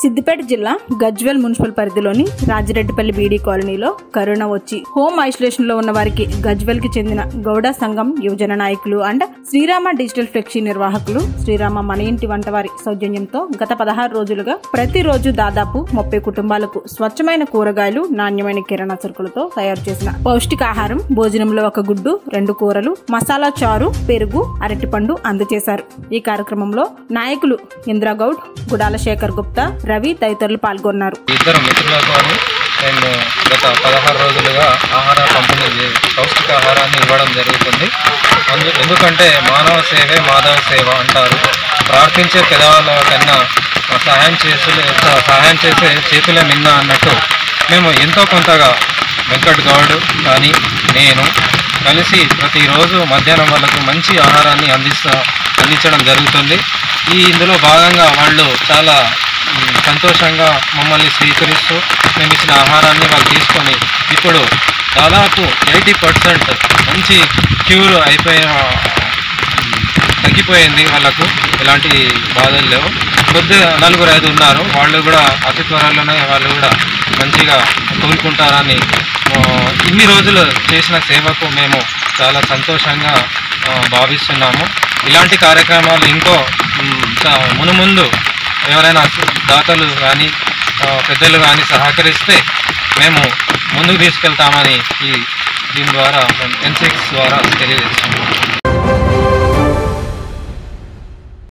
సిద్దిపేట జిల్లా గజ్వెల్ మున్సిపల్ పరిధిలోని రాజిరెడ్డిపల్లి బీడీ కాలనీలో కరోనా వచ్చి హోమ్ ఐసోలేషన్ లో ఉన్న వారికి గజ్వెల్ కి చెందిన గౌడ సంఘం యువజన నాయకులు అండ్ శ్రీరామ డిజిటల్ ఫ్లెక్సీ నిర్వాహకులు శ్రీరామ మన ఇంటి వంట వారి సౌజన్యంతో గత పదహారు రోజులుగా ప్రతిరోజు దాదాపు ముప్పై కుటుంబాలకు స్వచ్ఛమైన కూరగాయలు నాణ్యమైన కిరాణా సరుకులతో తయారు చేసిన పౌష్టికాహారం భోజనంలో ఒక గుడ్డు రెండు కూరలు మసాలా చారు పెరుగు అరటిపండు అందజేశారు ఈ కార్యక్రమంలో నాయకులు ఇంద్రాగౌడ్ గుడాల శేఖర్ గుప్తా రవి తదితరులు పాల్గొన్నారు ఇద్దరు మిత్రులతో నేను గత పదహారు రోజులుగా ఆహార పంపిణీ చే- పౌష్టికాహారాన్ని ఇవ్వడం జరుగుతుంది అందు ఎందుకంటే మానవ సేవే మాధవ సేవ అంటారు ప్రార్థించే పెదవాళ్ళ కన్నా సహాయం చేసే సహాయం చేసే చేతులే మిన్న అన్నట్టు మేము ఎంతో కొంతగా వెంకట్ గౌడ్ కానీ నేను కలిసి ప్రతిరోజు మధ్యాహ్నం వాళ్ళకు మంచి ఆహారాన్ని అందిస్తా అందించడం జరుగుతుంది ఈ ఇందులో భాగంగా వాళ్ళు చాలా మ్, సంతోషంగా మమ్మల్ని స్వీకరిస్తూ మేము ఇచ్చిన ఆహారాన్ని వాళ్ళు తీసుకొని ఇప్పుడు దాదాపు ఎయిటీ పర్సెంట్ మంచి క్యూర్ అయిపోయిన తగ్గిపోయింది వాళ్ళకు ఎలాంటి బాధలు లేవు కొద్దిగా నలుగురు ఐదు ఉన్నారు వాళ్ళు కూడా అతి త్వరలోనే వాళ్ళు కూడా మంచిగా కోలుకుంటారని ఆ, ఇన్ని రోజులు చేసిన సేవకు మేము చాలా సంతోషంగా ఆ, భావిస్తున్నాము ఇలాంటి కార్యక్రమాలు ఇంకో మ్, చ- మునుముందు ఎవరైనా దాతలు కానీ పెద్దలు కానీ సహకరిస్తే మేము ముందుకు తీసుకెళ్తామని ఈ దీని ద్వారా ఎన్సిక్స్ ద్వారా తెలియజేస్తున్నాము